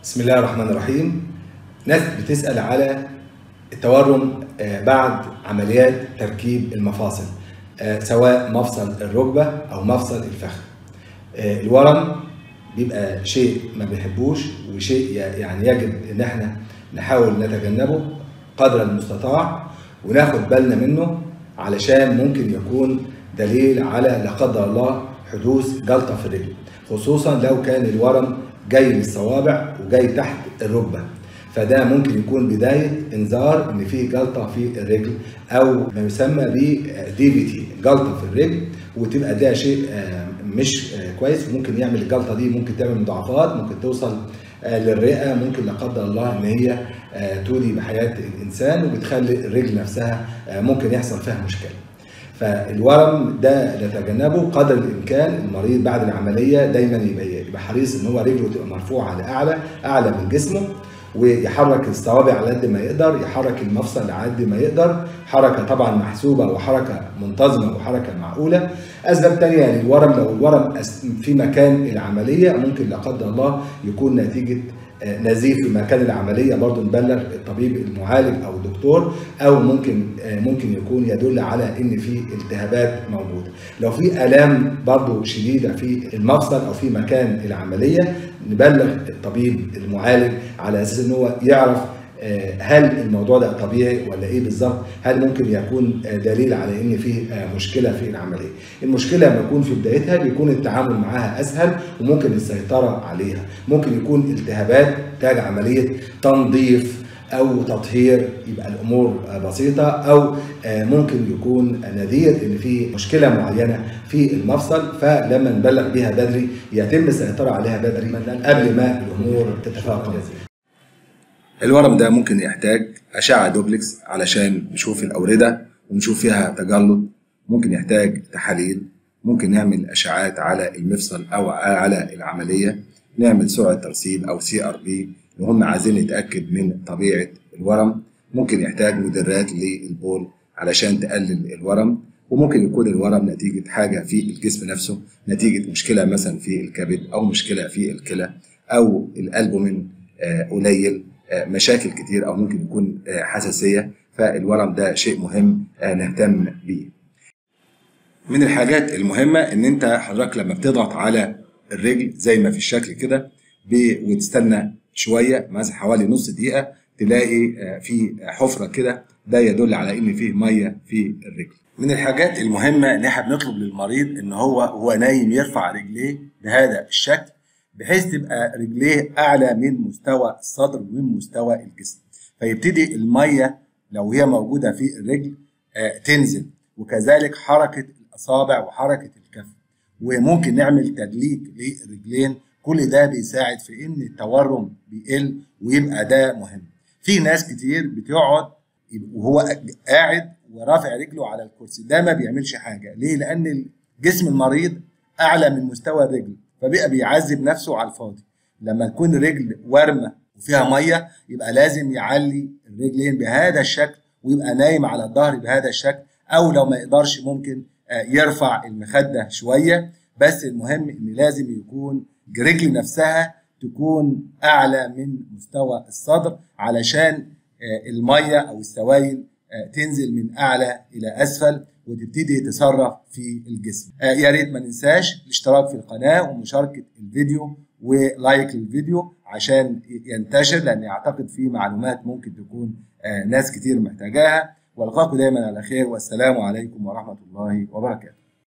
بسم الله الرحمن الرحيم ناس بتسأل على التورم آه، بعد عمليات تركيب المفاصل آه، سواء مفصل الركبة أو مفصل الفخذ آه، الورم بيبقى شيء ما بنحبوش وشيء ي- يعني يجب ان احنا نحاول نتجنبه قدر المستطاع وناخد بالنا منه علشان ممكن يكون دليل على لا قدر الله حدوث جلطة في الرجل خصوصا لو كان الورم جاي من الصوابع وجاي تحت الركبة فده ممكن يكون بداية انذار ان في جلطة في الرجل او ما يسمى ب دي في تي جلطة في الرجل وتبقى ده شيء آه، مش آه، كويس وممكن يعمل الجلطة دي ممكن تعمل مضاعفات ممكن توصل آه، للرئة ممكن لا قدر الله ان هي آه، تودي بحياة الانسان وبتخلي الرجل نفسها آه، ممكن يحصل فيها مشكلة فالورم ده نتجنبه قدر الامكان المريض بعد العمليه دايما يبقى يبقى حريص ان هو رجله تبقى مرفوعه لاعلى اعلى من جسمه ويحرك الصوابع على قد ما يقدر يحرك المفصل على قد ما يقدر حركه طبعا محسوبه وحركه منتظمه وحركه معقوله اسباب تانية للورم لو الورم أس- في مكان العمليه ممكن لا قدر الله يكون نتيجه آه، نزيف في مكان العمليه برضه نبلغ الطبيب المعالج او الدكتور او ممكن آه، ممكن يكون يدل على ان في التهابات موجوده لو في الام برضه شديده في المفصل او في مكان العمليه نبلغ الطبيب المعالج على اساس ان هو يعرف آه، هل الموضوع ده طبيعي ولا ايه بالظبط؟ هل ممكن يكون آه، دليل على ان في آه، مشكله في العمليه؟ المشكله لما يكون في بدايتها بيكون التعامل معاها اسهل وممكن السيطره عليها، ممكن يكون التهابات تحتاج عمليه تنظيف او تطهير يبقى الامور آه، بسيطه او آه، ممكن يكون نذير ان في مشكله معينه في المفصل فلما نبلغ بها بدري يتم السيطره عليها بدري قبل ما الامور تتفاقم. الورم ده ممكن يحتاج أشعة دوبلكس علشان نشوف الأوردة ونشوف فيها تجلط ممكن يحتاج تحاليل ممكن نعمل أشعات على المفصل أو على العملية نعمل سرعة ترسيب أو سي ار بي لو هم عايزين نتأكد من طبيعة الورم ممكن يحتاج مدرات للبول علشان تقلل الورم وممكن يكون الورم نتيجة حاجة في الجسم نفسه نتيجة مشكلة مثلا في الكبد أو مشكلة في الكلى أو الألبومين آه، قليل آه، مشاكل كتير او ممكن يكون آه، حساسيه فالورم ده شيء مهم آه، نهتم بيه. من الحاجات المهمه ان انت حضرتك لما بتضغط على الرجل زي ما في الشكل كده ب- وتستنى شويه مثلا حوالي نص دقيقه تلاقي آه، في حفره كده ده يدل على ان فيه ميه في الرجل. من الحاجات المهمه ان احنا بنطلب للمريض ان هو هو نايم يرفع رجليه بهذا الشكل بحيث تبقى رجليه اعلى من مستوى الصدر ومن مستوى الجسم فيبتدي الميه لو هي موجوده في الرجل آه، تنزل وكذلك حركه الاصابع وحركه الكف وممكن نعمل تدليك للرجلين كل ده بيساعد في ان التورم بيقل ويبقى ده مهم في ناس كتير بتقعد وهو قاعد ورافع رجله على الكرسي ده ما بيعملش حاجه ليه لان جسم المريض اعلى من مستوى الرجل فبقى بيعذب نفسه على الفاضي لما تكون الرجل وارمه وفيها ميه يبقى لازم يعلي الرجلين بهذا الشكل ويبقى نايم على الظهر بهذا الشكل او لو ما يقدرش ممكن آه، يرفع المخده شويه بس المهم ان لازم يكون رجل نفسها تكون اعلى من مستوى الصدر علشان آه، الميه او السوائل آه، تنزل من اعلى الى اسفل وتبتدي تتصرف في الجسم آه، يا ريت ما ننساش الاشتراك في القناه ومشاركه الفيديو ولايك للفيديو عشان ينتشر لان اعتقد فيه معلومات ممكن تكون آه، ناس كتير محتاجاها والقاكم دايما على خير والسلام عليكم ورحمه الله وبركاته